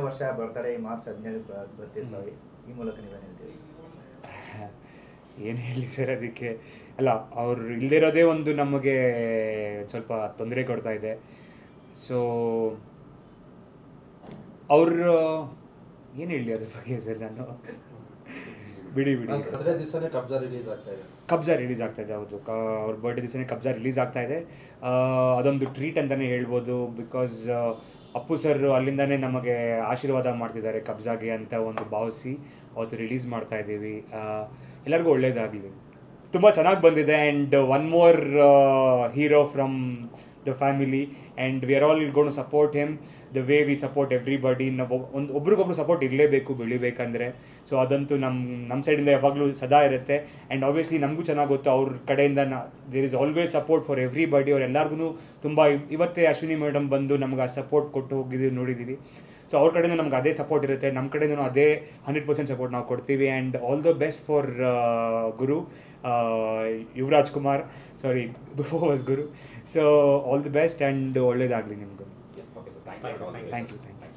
ವರ್ಷ birthday March ಹದಿನೇಳು ಬರ್ತೀವಿ ಸೊ ಈ ಮೂಲಕ ನೀವೇನು ಹೇಳ್ತೀವಿ ಏನು ಹೇಳಿ ಸರ್ ಅದಕ್ಕೆ ಅಲ್ಲ ಅವ್ರು ಇಲ್ದಿರೋದೇ ಒಂದು ನಮಗೆ ಸ್ವಲ್ಪ ತೊಂದರೆ ಕೊಡ್ತಾ ಇದೆ ಸೊ ಅವರು ಏನು ಹೇಳಿ ಅದ್ರ ಬಗ್ಗೆ ಸರ್ ನಾನು ಬಿಡಿ ಬಿಡಿ ಹದಿನೈದು ದಿವಸನೇ ಕಬ್ಜಾ ರಿಲೀಸ್ ಆಗ್ತಾ ಇದೆ ಕಬ್ಜಾ ರಿಲೀಸ್ ಆಗ್ತಾ ಇದೆ ಹೌದು ಕ ಅವ್ರ ಬರ್ಡೇ ದಿವಸನೇ ಕಬ್ಜಾ ರಿಲೀಸ್ ಆಗ್ತಾ ಇದೆ ಆ, ಅದೊಂದು ಟ್ರೀಟ್ ಅಂತಲೇ ಹೇಳ್ಬೋದು ಬಿಕಾಸ್ ಅಪ್ಪು ಸರ್ ಅಲ್ಲಿಂದನೇ ನಮಗೆ ಆಶೀರ್ವಾದ ಮಾಡ್ತಿದ್ದಾರೆ ಕಬ್ಜಾಗೆ ಅಂತ ಒಂದು ಭಾವಿಸಿ ಅವತ್ತು ರಿಲೀಸ್ ಮಾಡ್ತಾ ಇದ್ದೀವಿ ಆ, ಎಲ್ಲರಿಗೂ ಒಳ್ಳೇದಾಗಲಿ ತುಂಬ ಚೆನ್ನಾಗಿ ಬಂದಿದೆ and one more hero from the family and we are all gonna support him the way we support everybody ನಾವು ಒಂದು ಒಬ್ರಿಗೊಬ್ರು ಸಪೋರ್ಟ್ ಇರಲೇಬೇಕು ಬೆಳಿಬೇಕಂದ್ರೆ ಸೊ ಅದಂತೂ ನಮ್ಮ ನಮ್ಮ ಸೈಡಿಂದ ಯಾವಾಗಲೂ ಸದಾ ಇರುತ್ತೆ ಆ್ಯಂಡ್ ಆಬ್ವಿಯಸ್ಲಿ ನಮಗೂ ಚೆನ್ನಾಗಿ ಗೊತ್ತು ಅವ್ರ ಕಡೆಯಿಂದ ನಾ there is always support for everybody ಅವ್ರು ಎಲ್ಲರಿಗೂ ತುಂಬ ಇವತ್ತೇ ಅಶ್ವಿನಿ ಮೇಡಮ್ ಬಂದು ನಮ್ಗೆ ಆ ಸಪೋರ್ಟ್ ಕೊಟ್ಟು ಹೋಗಿದ್ದೀವಿ ನೋಡಿದ್ದೀವಿ ಸೊ ಅವ್ರ ಕಡೆಯಿಂದ ನಮ್ಗೆ ಅದೇ ಸಪೋರ್ಟ್ ಇರುತ್ತೆ ನಮ್ಮ ಕಡೆಯಿಂದ ಅದೇ ಹಂಡ್ರೆಡ್ ಪರ್ಸೆಂಟ್ ಸಪೋರ್ಟ್ ನಾವು ಕೊಡ್ತೀವಿ and all the best for Guru Yuvaraj Kumar sorry before was Guru so all the best and ಒಳ್ಳೇದಾಗಲಿ ನಿಮಗೂ okay sir thank you thank you thank you